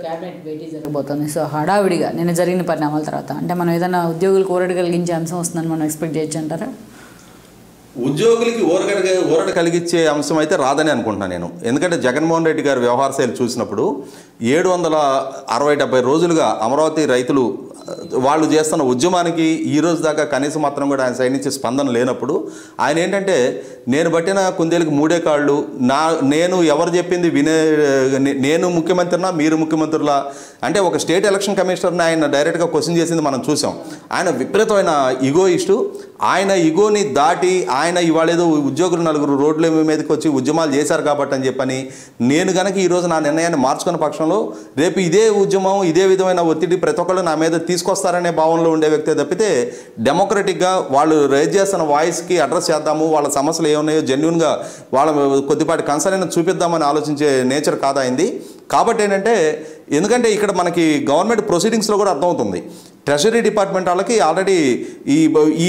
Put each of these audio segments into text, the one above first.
cabinet భేటీ జరగబోతుంది so హడావిడిగా నిన్న జరిగిన పరిణామాల తర్వాత అంటే మనం ఏదైనా ఉద్యోగులకు ఊరట కలిగించే అంశం వస్తుందని మనం ఎక్స్పెక్ట్ చేయొచ్చు అంటారా ఉద్యోగులకి ఊరట ఊరట కలిగించే అంశం అయితే రాదని అనుకుంటున్నాను నేను ఎందుకంటే జగన్మోహన్ రెడ్డి గారి వ్యవహార శైలి చూసినప్పుడు ఏడు వందల అరవై డెబ్బై రోజులుగా అమరావతి రైతులు ఆ, వాళ్ళు చేస్తున్న ఉద్యమానికి ఈ రోజు దాకా కనీసం మాత్రం కూడా ఆయన సైడ్ నుంచి స్పందన లేనప్పుడు ఆయన ఏంటంటే నేను పట్టిన కుందేలకు మూడే కాళ్ళు నా నేను ఎవరు చెప్పింది వినే నే- నేను ముఖ్యమంత్రినా మీరు ముఖ్యమంత్రులా అంటే ఒక స్టేట్ ఎలక్షన్ కమిషనర్ని ఆయన డైరెక్ట్గా క్వశ్చన్ చేసింది మనం చూసాం ఆయన విపరీతమైన ఇగోయిస్టు ఆయన ఇగోని దాటి ఆయన ఇవాళ ఏదో ఉద్యోగులు నలుగురు రోడ్ల మీదకి వచ్చి ఉద్యమాలు చేశారు కాబట్టి అని చెప్పని నేను గనక ఈరోజు నా నిర్ణయాన్ని మార్చుకున్న పక్షంలో రేపు ఇదే ఉద్యమం ఇదే విధమైన ఒత్తిడి ప్రతి ఒక్కళ్ళు నా మీద తీసుకొస్తారనే భావనలో ఉండే వ్యక్తి తప్పితే డెమోక్రటిక్గా వాళ్ళు రేజ్ చేస్తున్న వాయిస్కి అడ్రస్ చేద్దాము వాళ్ళ సమస్యలు ఏమున్నాయో జెన్యున్గా వాళ్ళ కొద్దిపాటి కన్సర్న్ చూపిద్దామని ఆలోచించే నేచర్ కాదైంది కాబట్టి ఏంటంటే ఎందుకంటే ఇక్కడ మనకి గవర్నమెంట్ ప్రొసీడింగ్స్లో కూడా అర్థమవుతుంది ట్రెజరీ డిపార్ట్మెంట్ వాళ్ళకి ఆల్రెడీ ఈ ఈ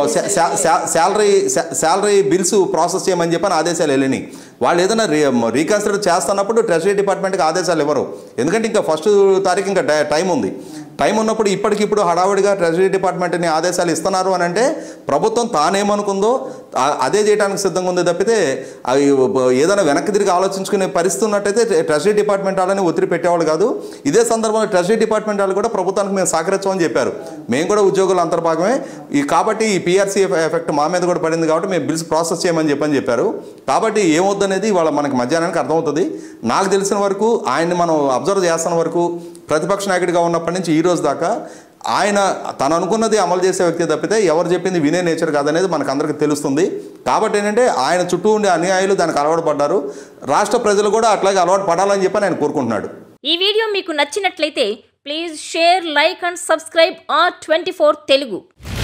శాలరీ శాలరీ బిల్స్ ప్రాసెస్ చేయమని చెప్పని ఆదేశాలు వెళ్ళినాయి వాళ్ళు ఏదైనా రీ రీకన్సిడర్ చేస్తున్నప్పుడు ట్రెజరీ డిపార్ట్మెంట్కి ఆదేశాలు ఇవ్వరు ఎందుకంటే ఇంకా ఫస్ట్ తారీఖు ఇంకా టై- టైం ఉంది టైం ఉన్నప్పుడు ఇప్పటికిప్పుడు హడావుడిగా ట్రెజరీ డిపార్ట్మెంట్ని ఆదేశాలు ఇస్తున్నారు అని అంటే ప్రభుత్వం తానేమనుకుందో ఆ- అదే చేయడానికి సిద్ధంగా ఉంది తప్పితే అవి ఏదైనా వెనక్కి తిరిగి ఆలోచించుకునే పరిస్థితి ఉన్నట్టయితే ట్రెజరీ డిపార్ట్మెంట్ వాళ్ళని ఒత్తిడి పెట్టేవాళ్ళు కాదు ఇదే సందర్భంలో ట్రెజరీ డిపార్ట్మెంట్ వాళ్ళు కూడా ప్రభుత్వానికి మేము సహకరించమని చెప్పారు మేము కూడా ఉద్యోగుల అంతర్భాగమే ఈ కాబట్టి ఈ పిఆర్సీ ఎఫెక్ట్ మా మీద కూడా పడింది కాబట్టి మేము బిల్స్ ప్రాసెస్ చేయమని చెప్పని చెప్పారు కాబట్టి ఏమవుద్దనేది వాళ్ళ మనకి మధ్యాహ్నానికి అర్థమవుతుంది నాకు తెలిసిన వరకు ఆయన్ని మనం అబ్జర్వ్ చేస్తున్న వరకు ప్రతిపక్ష నాయకుడిగా ఉన్నప్పటి నుంచి ఈ రోజు దాకా ఆయన తను అనుకున్నది అమలు చేసే వ్యక్తి తప్పితే ఎవరు చెప్పింది వినే నేచర్ కాదనేది మనకు అందరికీ తెలుస్తుంది కాబట్టి ఏంటంటే ఆయన చుట్టూ ఉండే అనుయాయులు దానికి అలవాటు పడ్డారు రాష్ట్ర ప్రజలు కూడా అట్లాగే అలవాటు పడాలని చెప్పి ఆయన కోరుకుంటున్నాడు ఈ వీడియో మీకు నచ్చినట్లయితే please share like and subscribe R twenty Telugu